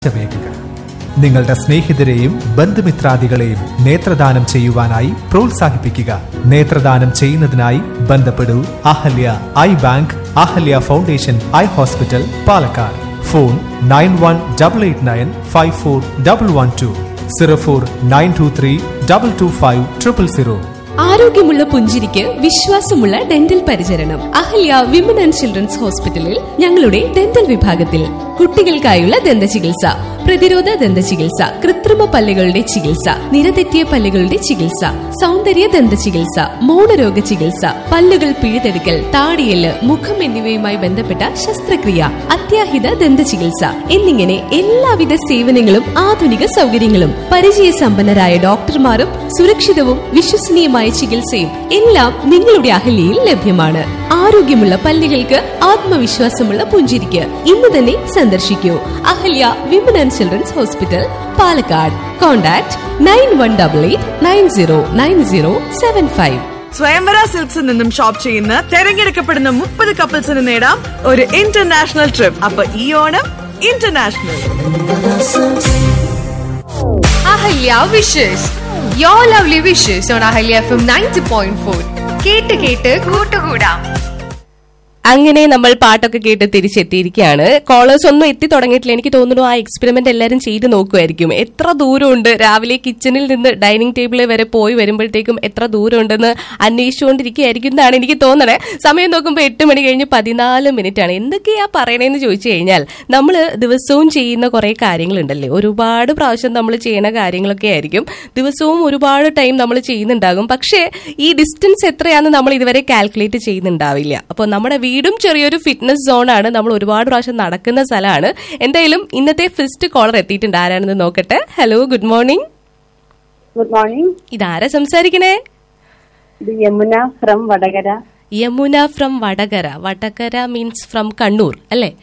വേഗത നിങ്ങളുടെ സ്നേഹിതരെയും ബന്ധുമിത്രാദികളെയും നേത്രദാനം ചെയ്യുവാനായി പ്രോത്സാഹിപ്പിക്കുക നേത്രദാനം ചെയ്യുന്നതിനായി ബന്ധപ്പെടൂ Ahalya eye bank Ahalya foundation eye hospital Palakkad phone nine one double eight nine five four double one two zero four nine two three double two five triple zero ആരോഗ്യമുള്ള പുഞ്ചിരിക്ക് വിശ്വാസമുള്ള ഡെന്റൽ പരിചരണം അഹല്യ വിമൻ ആൻഡ് ചിൽഡ്രൻസ് ഹോസ്പിറ്റലിൽ ഞങ്ങളുടെ ഡെന്റൽ വിഭാഗത്തിൽ കുട്ടികൾക്കായുള്ള ദന്ത ചികിത്സ പ്രതിരോധ ദന്ത ചികിത്സ കൃത്രിമ പല്ലുകളുടെ ചികിത്സ നിരതെറ്റിയ പല്ലുകളുടെ ചികിത്സ സൗന്ദര്യ ദന്ത ചികിത്സ മൗനരോഗ ചികിത്സ പല്ലുകൾ പിഴുതെടുക്കൽ താടിയല് മുഖം എന്നിവയുമായി ബന്ധപ്പെട്ട ശസ്ത്രക്രിയ അത്യാഹിത ദന്ത ചികിത്സ എന്നിങ്ങനെ എല്ലാവിധ സേവനങ്ങളും ആധുനിക സൗകര്യങ്ങളും പരിചയസമ്പന്നരായ ഡോക്ടർമാരും സുരക്ഷിതവും വിശ്വസനീയമായ ചികിത്സയും എല്ലാം നിങ്ങളുടെ അഹല്യയിൽ ലഭ്യമാണ് ആരോഗ്യമുള്ള പല്ലുകൾക്ക് ആത്മവിശ്വാസമുള്ള പുഞ്ചിരിക്ക് ഇന്ന് തന്നെ സന്ദർശിക്കൂ Ahalya women and children's hospital Palakkad contact nine one double eight nine zero nine zero seven five Swayamvara സിൽക്സിൽ നിന്നും ഷോപ്പ് ചെയ്യുന്ന തെരഞ്ഞെടുക്കപ്പെടുന്ന മുപ്പത് കപ്പിൾസിന് നേടാം ഒരു ഇന്റർനാഷണൽ ട്രിപ്പ് അപ്പൊ ഈ Onam international Ahalya wishes you lovely wishes on Ahalya F M ninety point four കേട്ട് കേട്ട് കൂട്ടുകൂടാം അങ്ങനെ നമ്മൾ പാട്ടൊക്കെ കേട്ട് തിരിച്ചെത്തിയിരിക്കുകയാണ് കോളേഴ്സ് ഒന്നും എത്തി തുടങ്ങിയിട്ടില്ല എനിക്ക് തോന്നുന്നു ആ എക്സ്പെരിമെന്റ് എല്ലാവരും ചെയ്ത് നോക്കുമായിരിക്കും എത്ര ദൂരമുണ്ട് രാവിലെ കിച്ചണിൽ നിന്ന് ഡൈനിങ് ടേബിളിൽ വരെ പോയി വരുമ്പോഴത്തേക്കും എത്ര ദൂരമുണ്ടെന്ന് അന്വേഷിച്ചുകൊണ്ടിരിക്കുകയായിരിക്കും എന്നാണ് എനിക്ക് തോന്നണേ സമയം നോക്കുമ്പോൾ എട്ട് മണി കഴിഞ്ഞ് പതിനാല് മിനിറ്റ് ആണ് എന്തൊക്കെയാ പറയണേന്ന് ചോദിച്ചു കഴിഞ്ഞാൽ നമ്മൾ ദിവസവും ചെയ്യുന്ന കുറെ കാര്യങ്ങളുണ്ടല്ലേ ഒരുപാട് പ്രാവശ്യം നമ്മൾ ചെയ്യുന്ന കാര്യങ്ങളൊക്കെ ആയിരിക്കും ദിവസവും ഒരുപാട് ടൈം നമ്മൾ ചെയ്യുന്നുണ്ടാകും പക്ഷേ ഈ ഡിസ്റ്റൻസ് എത്രയാണെന്ന് നമ്മൾ ഇതുവരെ കാൽക്കുലേറ്റ് ചെയ്യുന്നുണ്ടാവില്ല അപ്പോൾ നമ്മുടെ വീടും ചെറിയൊരു ഫിറ്റ്നസ് സോണാണ് നമ്മൾ ഒരുപാട് പ്രാവശ്യം നടക്കുന്ന സ്ഥലമാണ് എന്തായാലും ഇന്നത്തെ ഫസ്റ്റ് കോളർ എത്തിയിട്ടുണ്ട് ആരാണെന്ന് നോക്കട്ടെ hello good morning good morning ഇതാരാ സംസാരിക്കണേ ഇത് Yamuna from Vadakara Yamuna from Vadakara Vadakara means from Kannur അല്ലേ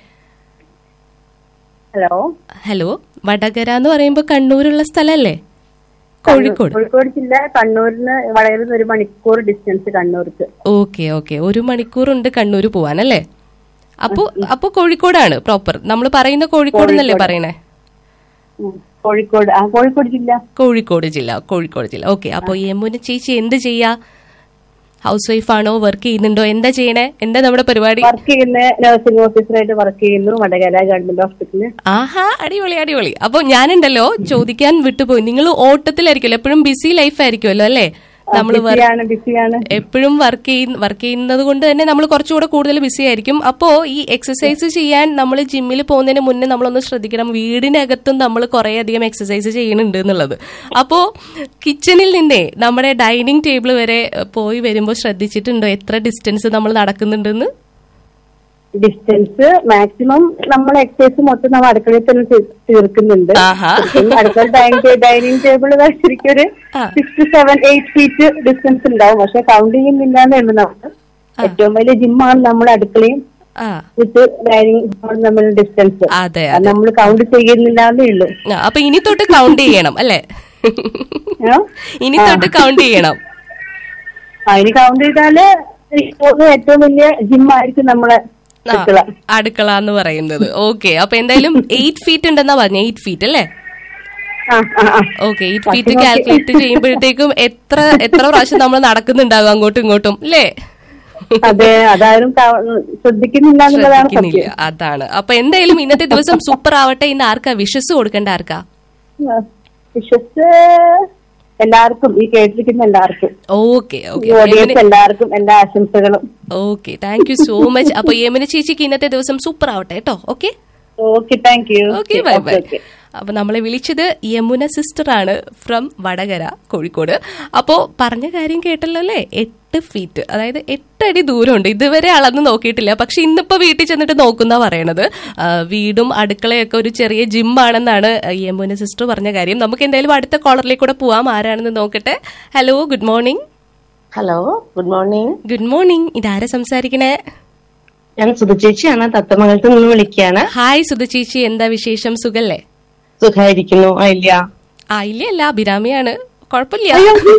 ഹലോ ഹലോ വടകര എന്ന് പറയുമ്പോൾ കണ്ണൂരുള്ള സ്ഥലമല്ലേ കോഴിക്കോട് കോഴിക്കോട് ജില്ല കണ്ണൂരിന് വടകരയിൽ നിന്ന് ഒരു മണിക്കൂർ ഡിസ്റ്റൻസ് കണ്ണൂർക്ക് ഓക്കെ ഓക്കെ ഒരു മണിക്കൂറുണ്ട് കണ്ണൂർ പോവാൻ അല്ലേ അപ്പോ അപ്പോ കോഴിക്കോടാണ് പ്രോപ്പർ നമ്മൾ പറയുന്ന കോഴിക്കോട് എന്നല്ലേ പറയണേ ഉം. കോഴിക്കോട് ആ കോഴിക്കോട് ജില്ല കോഴിക്കോട് ജില്ല കോഴിക്കോട് ജില്ല ഓക്കെ അപ്പൊ യമുന ചേച്ചി എന്ത് ചെയ്യാ ഹൗസ് വൈഫ് ആണോ വർക്ക് ചെയ്യുന്നുണ്ടോ എന്താ ചെയ്യണേ എന്താ നമ്മുടെ പരിപാടി വർക്ക് ചെയ്യുന്ന നഴ്സിംഗ് ഓഫീസറായിട്ട് വർക്ക് ചെയ്യുന്നു വടകര ഗവൺമെന്റ് ഹോസ്പിറ്റലിൽ ആഹാ അടിപൊളി അടിപൊളി അപ്പൊ ഞാനുണ്ടല്ലോ ചോദിക്കാൻ വിട്ടുപോയി നിങ്ങൾ ഓട്ടത്തിലായിരിക്കുമല്ലോ എപ്പോഴും ബിസി ലൈഫ് ആയിരിക്കുമല്ലോ അല്ലേ നമ്മൾ ബിസിയാണ് ബിസിയാണ് എപ്പോഴും വർക്ക് ചെയ്യുന്ന വർക്ക് ചെയ്യുന്നത് കൊണ്ട് തന്നെ നമ്മൾ കുറച്ചുകൂടെ കൂടുതൽ ബിസി ആയിരിക്കും അപ്പോ ഈ എക്സസൈസ് ചെയ്യാൻ നമ്മൾ ജിമ്മിൽ പോകുന്നതിന് മുന്നേ നമ്മളൊന്ന് ശ്രദ്ധിക്കണം വീടിനകത്തും നമ്മൾ കുറെ അധികം എക്സസൈസ് ചെയ്യുന്നുണ്ട് എന്നുള്ളത് അപ്പോ കിച്ചണിൽ നിന്നേ നമ്മുടെ ഡൈനിങ് ടേബിൾ വരെ ഏഹ്, പോയി വരുമ്പോൾ ശ്രദ്ധിച്ചിട്ടുണ്ടോ എത്ര ഡിസ്റ്റൻസ് നമ്മൾ നടക്കുന്നുണ്ടെന്ന് ഡിസ്റ്റൻസ് മാക്സിമം നമ്മൾ എക്സസൈസ് മൊത്തം നമ്മൾ അടുക്കളയിൽ തന്നെ തീ- തീർക്കുന്നുണ്ട് ആഹാ. ശരിക്കും അടുക്കള ഡൈനിങ് ഡൈനിങ് ടേബിൾ ശരിക്കും ഒരു ആ. Six two seven eight feet distance ഉണ്ടാവും പക്ഷെ കൗണ്ട് ചെയ്യുന്നില്ലാന്നേ ഉള്ളൂ നമുക്ക് ഏറ്റവും വലിയ ജിമ്മാണ് നമ്മുടെ അടുക്കളയും ആ വിത്ത് ഡൈനിങ് ഹോളും തമ്മിലുള്ള ഡിസ്റ്റൻസ് അതെ അത് നമ്മൾ കൗണ്ട് ചെയ്യുന്നില്ലാന്നേ ഉള്ളൂ ആ, അപ്പൊ ഇനി തൊട്ട് കൗണ്ട് ചെയ്യണം അല്ലേ ആ? ഇനി തൊട്ട് കൗണ്ട് ചെയ്യണം അതിന് കൗണ്ട് ചെയ്താല് എനിക്ക് തോന്നുന്നു ഏറ്റവും വലിയ ജിമ്മായിരിക്കും നമ്മളെ ആ, അടുക്കള അടുക്കള എന്ന് പറയുന്നത് ഓക്കെ അപ്പൊ എന്തായാലും എയ്റ്റ് ഫീറ്റ് ഉണ്ടെന്നാ പറഞ്ഞ എയ്റ്റ് ഫീറ്റ് അല്ലേ ആ ആ ആ ഓക്കെ എയ്റ്റ് ഫീറ്റ് കാൽക്കുലേറ്റ് ചെയ്യുമ്പോഴത്തേക്കും എത്ര എത്ര പ്രാവശ്യം നമ്മൾ നടക്കുന്നുണ്ടാകും അങ്ങോട്ടും ഇങ്ങോട്ടും അല്ലേ അതെ അതാരും ക- ശ്രദ്ധിക്കുന്നില്ല എന്നുള്ളതാണ് ശ്രദ്ധിക്കുന്നില്ല സത്യം അതാണ് അപ്പൊ എന്തായാലും ഇന്നത്തെ ദിവസം സൂപ്പർ ആവട്ടെ ഇന്ന് ആർക്കാ വിഷസ് കൊടുക്കേണ്ട ആർക്കാ വിശ്വസ് എല്ലാവർക്കും ഈ കേട്ടിരിക്കുന്ന എല്ലാവർക്കും ഓക്കെ ഈ ഓക്കെ ഓഡിയൻസ് എല്ലാവർക്കും എല്ലാ ആശംസകളും okay thank you so much അപ്പൊ യമന ചേച്ചിക്ക് ഇന്നത്തെ ദിവസം സൂപ്പർ ആവട്ടെ കേട്ടോ okay okay thank you okay bye bye അപ്പൊ നമ്മളെ വിളിച്ചത് യമുന സിസ്റ്റർ ആണ് ഫ്രം വടകര കോഴിക്കോട് അപ്പോ പറഞ്ഞ കാര്യം കേട്ടല്ലോ അല്ലേ എട്ട് ഫീറ്റ് അതായത് എട്ടടി ദൂരമുണ്ട് ഇതുവരെ അളന്ന് നോക്കിയിട്ടില്ല പക്ഷെ ഇന്നിപ്പോ വീട്ടിൽ ചെന്നിട്ട് നോക്കുന്ന പറയണത് ആ, വീടും അടുക്കളയൊക്കെ ഒരു ചെറിയ ജിം ആണെന്നാണ് യമുന സിസ്റ്റർ പറഞ്ഞ കാര്യം നമുക്ക് എന്തായാലും അടുത്ത കോളറിലേക്ക് കൂടെ പോവാം ആരാണെന്ന് നോക്കട്ടെ hello good morning hello good morning good morning ഇതാരാ സംസാരിക്കണേ ഞാൻ സുധചേച്ചിയാണ് തത്തമംഗലത്ത് നിന്ന് വിളിക്കുകയാണ് ഹായ് സുധ ചേച്ചി എന്താ വിശേഷം സുഖല്ലേ സുഖായിരിക്കുന്നു ആ, ഇല്ല ആ ഇല്ല അല്ല അഭിരാമിയാണ് കുഴപ്പമില്ല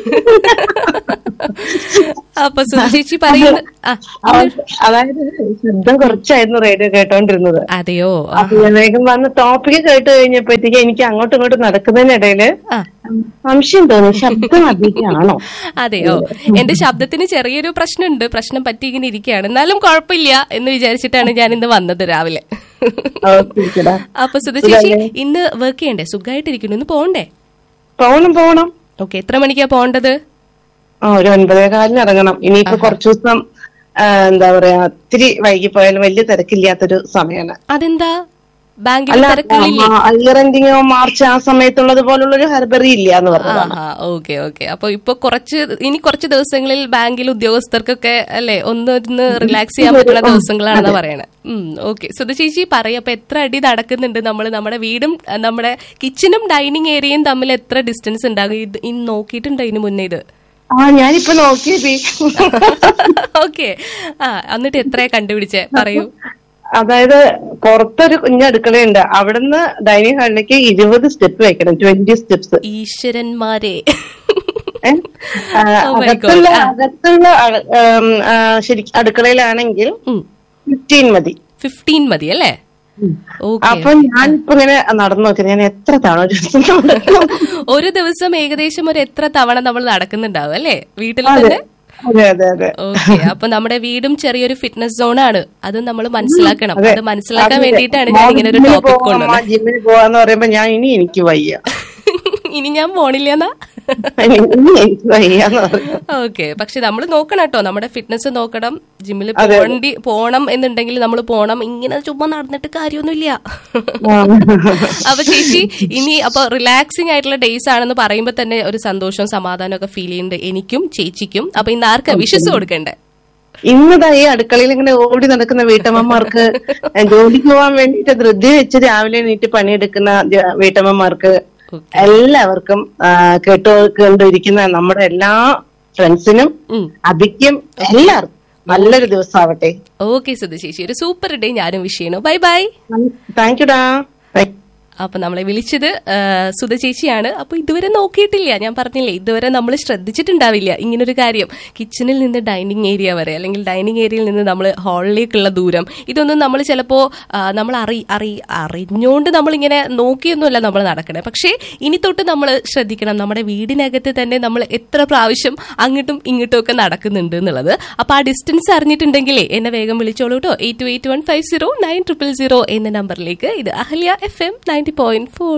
അപ്പൊ സുധ ചേച്ചി പറയുന്നത് ആ, ഇന്ന്- അതായത് ശബ്ദം കുറച്ചായിരുന്നു റേഡിയോ കേട്ടോണ്ടിരുന്നത് അതെയോ ആ, അപ്പൊ ഞാൻ വേഗം വന്ന് ടോപ്പിക് കേട്ട് കഴിഞ്ഞപ്പോഴത്തേക്ക് എനിക്ക് അങ്ങോട്ടും ഇങ്ങോട്ടും നടക്കുന്നതിനിടയില് ആ. സംശയം തോന്നി ശബ്ദം അധികമാണോ അതെയോ എന്റെ ശബ്ദത്തിന് ചെറിയൊരു പ്രശ്നമുണ്ട് പ്രശ്നം പറ്റി ഇങ്ങനെ ഇരിക്കുകയാണ് എന്നാലും കുഴപ്പമില്ല എന്ന് വിചാരിച്ചിട്ടാണ് ഞാൻ ഇന്ന് വന്നത് രാവിലെ ഓക്കെ അപ്പൊ സുധ ചേച്ചി ഇന്ന് വർക്ക് ചെയ്യണ്ടേ സുഖമായിട്ടിരിക്കുന്നു ഇന്ന് പോകണ്ടേ പോണം പോണം ഓക്കെ എത്ര മണിക്കാ പോകേണ്ടത് ആ ഒരു ഒൻപതേ കാലിന് ഇറങ്ങണം ഇനിയിപ്പോ കുറച്ചു ദിവസം ആ, എന്താ പറയാ ഒത്തിരി വൈകി പോയാലും വലിയ തിരക്കില്ലാത്തൊരു സമയമാണ് അതെന്താ ബാങ്കിൽ അല്ല തിരക്കുകളില്ലേ ഇയർ എൻഡിങ്ങോ മാർച്ച് ആ സമയത്തുള്ളത് പോലുള്ള ഒരു ഹർബറി ഇല്ല എന്ന് പറഞ്ഞതാണ് ആഹാ ഓക്കെ ഓക്കെ അപ്പൊ ഇപ്പൊ കുറച്ച് ഇനി കുറച്ച് ദിവസങ്ങളിൽ ബാങ്കിൽ ഉദ്യോഗസ്ഥർക്കൊക്കെ അല്ലെ ഒന്ന് ഒന്ന് റിലാക്സ് ചെയ്യാൻ പറ്റുന്ന ദിവസങ്ങളാണെന്ന് പറയണേ ഓക്കെ സുധ ചേച്ചി പറയും അപ്പൊ എത്ര അടി നടക്കുന്നുണ്ട് നമ്മൾ നമ്മുടെ വീടും അഹ് നമ്മുടെ കിച്ചണും ഡൈനിങ് ഏരിയയും തമ്മിൽ എത്ര ഡിസ്റ്റൻസ് ഉണ്ടാകും ഇത് ഇന്ന് നോക്കിയിട്ടുണ്ടോ ഇതിന് മുന്നേ ഇത് ആ ഞാനിപ്പോ നോക്കിയപ്പി ഓക്കെ ആ എന്നിട്ട് എത്രയാ കണ്ടുപിടിച്ചേ പറയൂ അതായത് പുറത്തൊരു കുഞ്ഞ അടുക്കളയുണ്ട് അവിടുന്ന് ഡൈനിങ് ഹാളിലേക്ക് ഇരുപത് സ്റ്റെപ്പ് വെക്കണം ട്വന്റി സ്റ്റെപ്സ് ഈശ്വരന്മാരെ ആ, Oh my God. അകത്തുള്ള ആ. അകത്തുള്ള അ- ഉം, ആ, ശരി അടുക്കളയിലാണെങ്കിൽ ഫിഫ്റ്റീൻ മതി ഫിഫ്റ്റീൻ മതി അല്ലേ ഓക്കെ അപ്പൊ ഞാനിപ്പോ ഇങ്ങനെ നടന്നു നോക്കി ഞാൻ എത്ര തവണ ഒരു ദിവസം നടക്കും? ഒരു ദിവസം ഏകദേശം ഒരു എത്ര തവണ നമ്മൾ നടക്കുന്നുണ്ടാവും അല്ലേ വീട്ടിൽ അതെ തന്നെ അതെ അതെ അതെ ഓക്കെ അപ്പൊ നമ്മുടെ വീടും ചെറിയൊരു ഫിറ്റ്നസ് സോണാണ് അത് നമ്മൾ മനസ്സിലാക്കണം അതെ. അത് മനസ്സിലാക്കാൻ അതെ. വേണ്ടിയിട്ടാണ് ഞാൻ ഇങ്ങനെ ഒരു ജിമ്മിൽ ടോപ്പിക് പോവാം, കൊണ്ടുവന്നത് ജിമ്മിൽ പോവാന്ന് പറയുമ്പോ ഞാൻ ഇനി എനിക്ക് വയ്യ ഇനി ഞാൻ പോണില്ലെന്നാ ഇനി എനിക്ക് വയ്യാന്ന് പറയും ഓക്കെ പക്ഷെ നമ്മൾ നോക്കണം കേട്ടോ നമ്മുടെ ഫിറ്റ്നസ് നോക്കണം ജിമ്മിൽ അതെ. പോണ്ടി പോണം എന്നുണ്ടെങ്കിൽ നമ്മൾ പോണം ഇങ്ങനെ ചുമ്മാ നടന്നിട്ട് കാര്യമൊന്നുമില്ല അപ്പൊ ചേച്ചി ഇനി അപ്പൊ റിലാക്സിംഗ് ആയിട്ടുള്ള ഡേയ്സ് ആണെന്ന് പറയുമ്പോ തന്നെ ഒരു സന്തോഷവും സമാധാനവും ഒക്കെ ഫീൽ ചെയ്യുന്നുണ്ട് എനിക്കും ചേച്ചിക്കും അപ്പൊ ഇന്ന് ആർക്കാ വിശ്വസ് കൊടുക്കണ്ടേ ഇന്നതാ ഈ അടുക്കളയിൽ ഇങ്ങനെ ഓടി നടക്കുന്ന വീട്ടമ്മമാർക്ക് ജോലിക്ക് പോകാൻ വേണ്ടിയിട്ട് ധൃതി വെച്ച് രാവിലെ എണീറ്റ് പണിയെടുക്കുന്ന ജ- വീട്ടമ്മമാർക്ക് എല്ലാവർക്കും ആ, കേട്ടുകൊണ്ടിരിക്കുന്ന നമ്മുടെ എല്ലാ ഫ്രണ്ട്സിനും ഉം. അഭിക്കും എല്ലാവർക്കും നല്ലൊരു ദിവസം ആവട്ടെ ഓക്കെ സുധ ചേച്ചി ഒരു സൂപ്പർ ഡേ ഞാനും വിഷ് ചെയ്യണു ബൈ ബൈ താങ്ക് യുടാ താങ്ക് അപ്പൊ നമ്മളെ വിളിച്ചത് ആ, സുധ ചേച്ചിയാണ് അപ്പൊ ഇതുവരെ നോക്കിയിട്ടില്ല ഞാൻ പറഞ്ഞില്ലേ ഇതുവരെ നമ്മൾ ശ്രദ്ധിച്ചിട്ടുണ്ടാവില്ല ഇങ്ങനൊരു കാര്യം കിച്ചണിൽ നിന്ന് ഡൈനിങ് ഏരിയ വരെ അല്ലെങ്കിൽ ഡൈനിങ് ഏരിയയിൽ നിന്ന് നമ്മൾ ഹാളിലേക്കുള്ള ദൂരം ഇതൊന്നും നമ്മൾ ചിലപ്പോ ആ, നമ്മൾ അറി അറി അറിഞ്ഞുകൊണ്ട് നമ്മളിങ്ങനെ നോക്കിയൊന്നുമല്ല നമ്മൾ നടക്കണേ പക്ഷേ ഇനി തൊട്ട് നമ്മൾ ശ്രദ്ധിക്കണം നമ്മുടെ വീടിനകത്ത് തന്നെ നമ്മൾ എത്ര പ്രാവശ്യം അങ്ങോട്ടും ഇങ്ങോട്ടും ഒക്കെ നടക്കുന്നുണ്ട് എന്നുള്ളത് അപ്പൊ ആ ഡിസ്റ്റൻസ് അറിഞ്ഞിട്ടുണ്ടെങ്കിലേ എന്നെ വേഗം വിളിച്ചോളൂ കേട്ടോ eight two eight one five zero nine triple zero എന്ന നമ്പറിലേക്ക് ഇത് Ahalya F M ninety point four